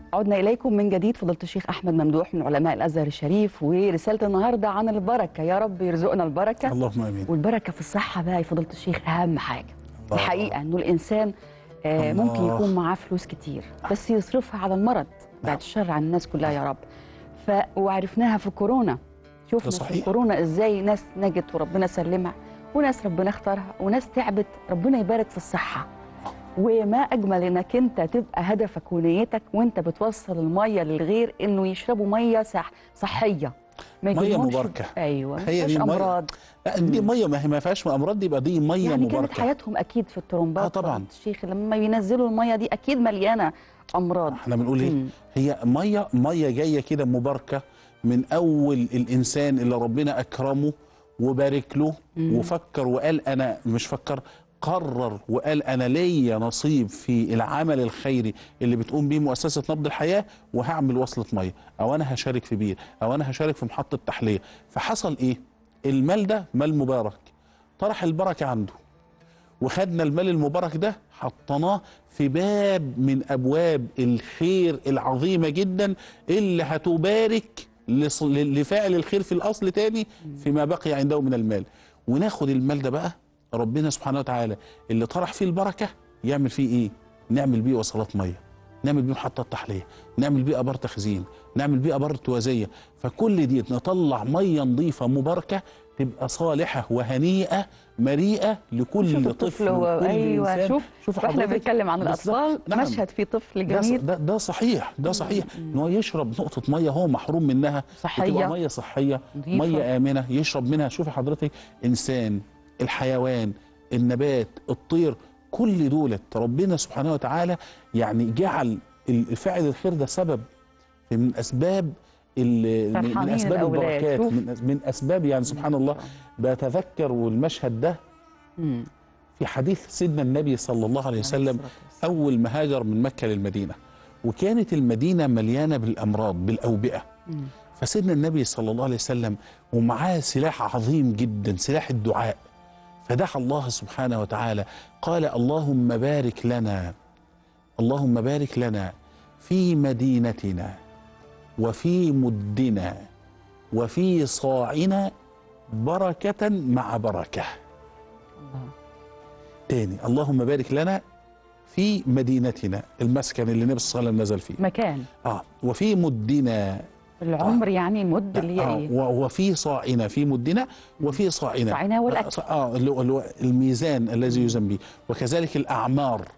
عدنا إليكم من جديد فضيلة الشيخ أحمد ممدوح من علماء الأزهر الشريف ورسالة النهاردة عن البركة يا رب يرزقنا البركة اللهم امين والبركة في الصحة بقى يا فضيلة الشيخ أهم حاجة الله. الحقيقة إنه الإنسان آه، الله. ممكن يكون معاه فلوس كتير بس يصرفها على المرض بعد الشر عن الناس كلها يا رب ف وعرفناها في كورونا شفنا ده في صحيح. كورونا ازاي ناس نجت وربنا سلمها وناس ربنا اختارها وناس تعبت ربنا يبارك في الصحة وما اجمل انك انت تبقى هدفك ونيتك وانت بتوصل الميه للغير انه يشربوا ميه صح صحيه ما مية يجيلهمش- مباركة. ايوه ما هي فيهاش دي المية. امراض لا دي ميه ما هي ما فيهاش امراض دي يبقى دي ميه يعني كانت مباركه حياتهم اكيد في الترمبات آه طبعاً. فضيلة الشيخ لما بينزلوا الميه دي اكيد مليانه امراض احنا بنقول ايه مم. هي ميه ميه جايه كده مباركه من اول الانسان اللي ربنا اكرمه وبارك له وفكر وقال انا مش فكر قرر وقال انا ليا نصيب في العمل الخيري اللي بتقوم بيه مؤسسه نبض الحياه وهعمل وصله ميه او انا هشارك في بير او انا هشارك في محطه تحليه فحصل ايه المال ده مال مبارك طرح البركه عنده وخدنا المال المبارك ده حطيناه في باب من ابواب الخير العظيمه جدا اللي هتبارك لص- لفاعل الخير في الاصل تاني فيما بقي عنده من المال وناخد المال ده بقى ربنا سبحانه وتعالى اللي طرح فيه البركه يعمل فيه ايه؟ نعمل بيه وصلات ميه نعمل بيه محطات تحليه نعمل بيه ابار تخزين نعمل بيه ابار توازيه فكل دي نطلع ميه نظيفه مباركه تبقى صالحه وهنيئه مريئه لكل شوف طفل الطفل هو وكل ايوه إنسان. شوف شوف واحنا حضرتك بنتكلم عن بالظبط. الاطفال نعم. مشهد فيه طفل ده, جميل ده, ده صحيح ده صحيح ان هو يشرب نقطه ميه هو محروم منها صحية. وتبقى ميه صحيه نظيفة. ميه امنه يشرب منها شوفي حضرتك انسان الحيوان النبات الطير كل دولت ربنا سبحانه وتعالى يعني جعل الفاعل الخير ده سبب من اسباب ال- من- من فرحانين اسباب الأولاد. البركات شوف. من من اسباب يعني سبحان الله بتذكر والمشهد ده مم. في حديث سيدنا النبي صلى الله عليه وسلم الصلاة والسلام. أول ما هاجر من مكة للمدينة وكانت المدينة مليانة بالأمراض بالأوبئة مم. فسيدنا النبي صلى الله عليه وسلم ومعاه سلاح عظيم جدا سلاح الدعاء فدعا الله سبحانه وتعالى قال اللهم بارك لنا اللهم بارك لنا في مدينتنا وفي مدنا وفي صاعنا بركة مع بركة الله. تاني اللهم بارك لنا في مدينتنا المسكن اللي النبي صلى الله عليه وسلم نزل فيه مكان اه وفي مدنا العمر يعني المد اللي هي آه ايه و- وفي صاعنا في مدنا وفي صاعنا صاعنا والأكل. اه اللي هو- اللي هو الميزان الذي يوزن به وكذلك الاعمار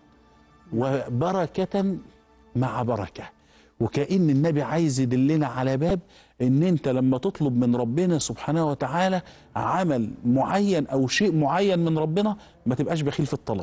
وبركه مع بركه وكأن النبي عايز يدلنا على باب ان انت لما تطلب من ربنا سبحانه وتعالى عمل معين او شيء معين من ربنا ما تبقاش بخيل في الطلب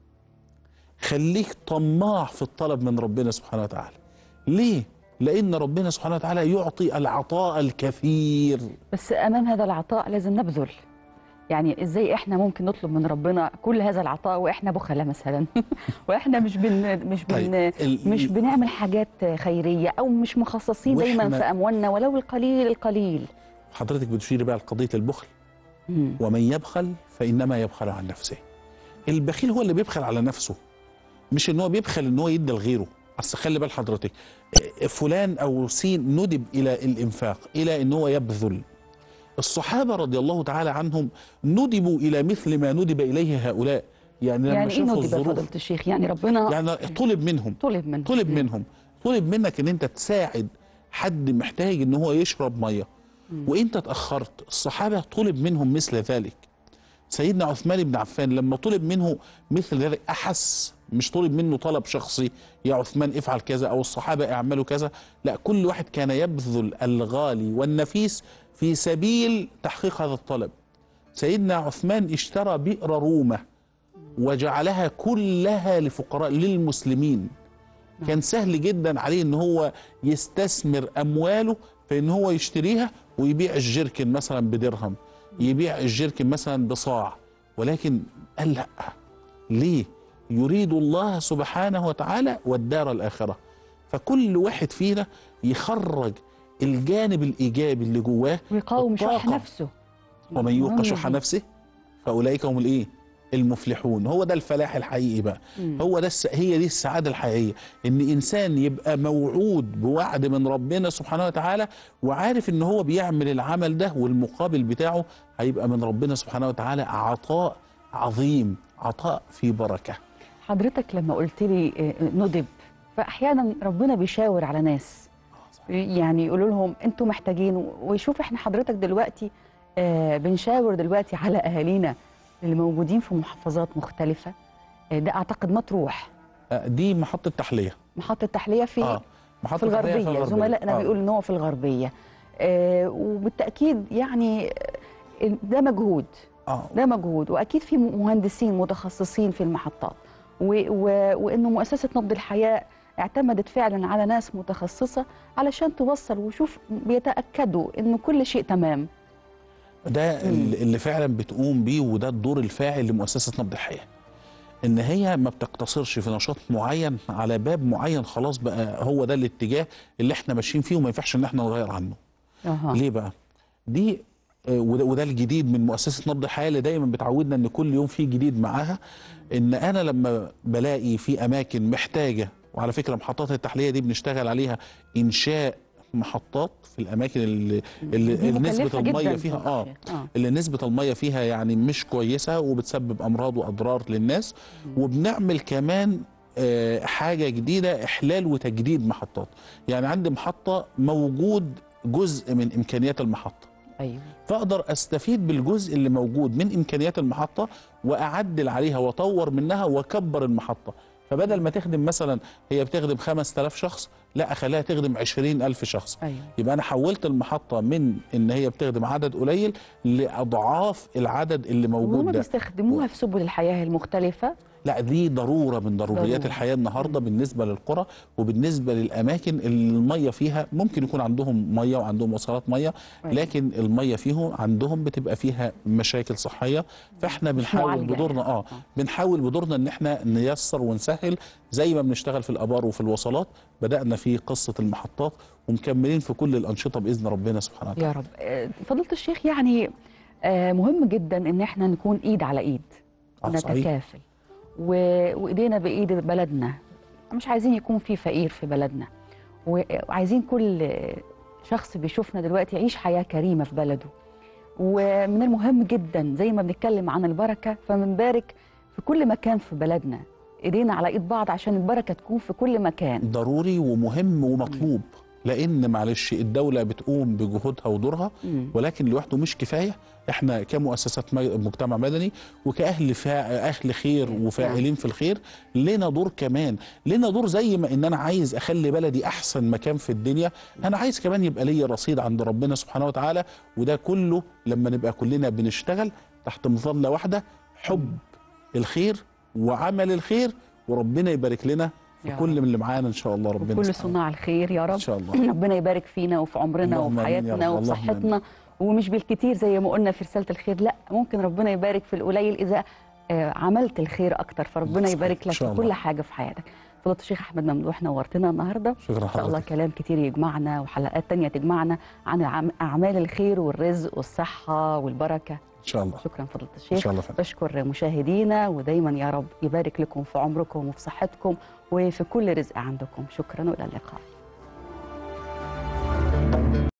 خليك طماع في الطلب من ربنا سبحانه وتعالى ليه لان ربنا سبحانه وتعالى يعطي العطاء الكثير بس امام هذا العطاء لازم نبذل يعني ازاي احنا ممكن نطلب من ربنا كل هذا العطاء واحنا بخلاء مثلا واحنا مش بن مش بن طيب، ال- مش بنعمل حاجات خيريه او مش مخصصين دايما وإحنا- في اموالنا ولو القليل القليل حضرتك بتشيري بقى لقضيه البخل مم. ومن يبخل فانما يبخل عن نفسه البخيل هو اللي بيبخل على نفسه مش ان هو بيبخل ان هو يدي لغيره اصل خلي بال حضرتك إيه، فلان او سين ندب الى الانفاق الى ان هو يبذل الصحابه رضي الله تعالى عنهم ندبوا الى مثل ما ندب اليه هؤلاء يعني لما يعني ايه شافوا ندب يا الظروف فضيله الشيخ يعني ربنا يعني طلب منهم طلب منه طلب منهم طلب منك ان انت تساعد حد محتاج ان هو يشرب ميه وانت اتاخرت الصحابه طلب منهم مثل ذلك سيدنا عثمان بن عفان لما طلب منه مثل ذلك احس مش طلب منه طلب شخصي يا عثمان افعل كذا او الصحابه اعملوا كذا لا كل واحد كان يبذل الغالي والنفيس في سبيل تحقيق هذا الطلب سيدنا عثمان اشترى بئر رومه وجعلها كلها لفقراء للمسلمين كان سهل جدا عليه ان هو يستثمر امواله في ان هو يشتريها ويبيع الجركن مثلا بدرهم يبيع الجركن مثلا بصاع ولكن قال لا ليه يريد الله سبحانه وتعالى والدار الاخره فكل واحد فينا يخرج الجانب الايجابي اللي جواه ويقاوم شح الطاقة. نفسه ومن يوق مهمة شح دي. نفسه فاولئك هم الايه المفلحون هو ده الفلاح الحقيقي بقى هو ده الس... هي دي السعاده الحقيقيه ان انسان يبقى موعود بوعد من ربنا سبحانه وتعالى وعارف ان هو بيعمل العمل ده والمقابل بتاعه هيبقى من ربنا سبحانه وتعالى عطاء عظيم عطاء في بركه حضرتك لما قلت لي آه، ندب فاحيانا ربنا بيشاور على ناس يعني يقولوا لهم انتوا محتاجين ويشوف احنا حضرتك دلوقتي آه بنشاور دلوقتي على اهالينا اللي موجودين في محافظات مختلفه آه ده اعتقد مطروح آه، دي محطه تحليه محطه تحليه في اه محطه في تحلية الغربيه زملائنا آه. بيقولوا ان هو في الغربيه آه وبالتاكيد يعني آه، ده مجهود اه ده مجهود واكيد في مهندسين متخصصين في المحطات و و وانه مؤسسه نبض الحياه اعتمدت فعلا على ناس متخصصه علشان توصل وشوف بيتاكدوا انه كل شيء تمام ده اللي اللي فعلا بتقوم بيه وده الدور الفاعل لمؤسسه نبض الحياه ان هي ما بتقتصرش في نشاط معين على باب معين خلاص بقى هو ده الاتجاه اللي احنا ماشيين فيه وما ينفعش ان احنا نغير عنه أها. ليه بقى دي آه، وده, وده الجديد من مؤسسه نبض الحياه اللي دايما بتعودنا ان كل يوم في جديد معاها ان انا لما بلاقي في اماكن محتاجه وعلى فكره محطات التحليه دي بنشتغل عليها انشاء محطات في الاماكن اللي, اللي دي اللي نسبه مكلفة الميه جداً فيها في اه الشيء. آه. اللي نسبه الميه فيها يعني مش كويسه وبتسبب امراض واضرار للناس وبنعمل كمان آه، حاجه جديده احلال وتجديد محطات يعني عندي محطه موجود جزء من امكانيات المحطه ايوه فاقدر استفيد بالجزء اللي موجود من امكانيات المحطه واعدل عليها واطور منها واكبر المحطه فبدل ما تخدم مثلا هي بتخدم 5000 شخص لا اخليها تخدم 20000 شخص ايوه يبقى انا حولت المحطه من ان هي بتخدم عدد قليل لاضعاف العدد اللي وهم موجود ده بيستخدموها في سبل الحياه المختلفه لا دي ضروره من ضروريات ضرورة. الحياه النهارده بالنسبه للقرى وبالنسبه للاماكن اللي الميه فيها ممكن يكون عندهم ميه وعندهم وصلات ميه أيوة. لكن الميه فيهم عندهم بتبقى فيها مشاكل صحيه فاحنا بنحاول معالجة بدورنا يعني. اه بنحاول بدورنا ان احنا نيسر ونسهل زي ما بنشتغل في الابار وفي الوصلات بدانا في قصه المحطات ومكملين في كل الانشطه باذن ربنا سبحانه وتعالى يا رب آه، فضيله الشيخ يعني آه، مهم جدا ان احنا نكون ايد على ايد آه، صحيح. نتكافل و- وايدينا بايد بلدنا مش عايزين يكون في فقير في بلدنا و- وعايزين كل شخص بيشوفنا دلوقتي يعيش حياه كريمه في بلده ومن المهم جدا زي ما بنتكلم عن البركه فبنبارك في كل مكان في بلدنا ايدينا على ايد بعض عشان البركه تكون في كل مكان ضروري ومهم ومطلوب لان معلش الدوله بتقوم بجهودها ودورها مم. ولكن لوحده مش كفايه احنا كمؤسسات مي- مجتمع مدني وكاهل فا... اهل خير وفاعلين في الخير لنا دور كمان لنا دور زي ما ان انا عايز اخلي بلدي احسن مكان في الدنيا انا عايز كمان يبقى ليا رصيد عند ربنا سبحانه وتعالى وده كله لما نبقى كلنا بنشتغل تحت مظله واحده حب الخير وعمل الخير وربنا يبارك لنا في يا كل رب. من اللي معانا ان شاء الله ربنا وكل سبحانه صناع الخير يا رب ان شاء الله ربنا يبارك فينا وفي عمرنا اللهم وفي آمين يا حياتنا رب. وفي اللهم صحتنا ومش بالكتير زي ما قلنا في رسالة الخير لا ممكن ربنا يبارك في القليل إذا آه، عملت الخير أكتر فربنا صحيح. يبارك إن لك شاء في كل الله. حاجة في حياتك فضيلة الشيخ أحمد ممدوح نورتنا النهاردة شكرا إن شاء الله حضرتك كلام كتير يجمعنا وحلقات تانية تجمعنا عن عم- أعمال الخير والرزق والصحة والبركة ان شاء الله شكرا فضيلة ان الشيخ شاء الله فندم. بشكر مشاهدينا ودايما يا رب يبارك لكم في عمركم وفي صحتكم وفي كل رزق عندكم شكرا والى اللقاء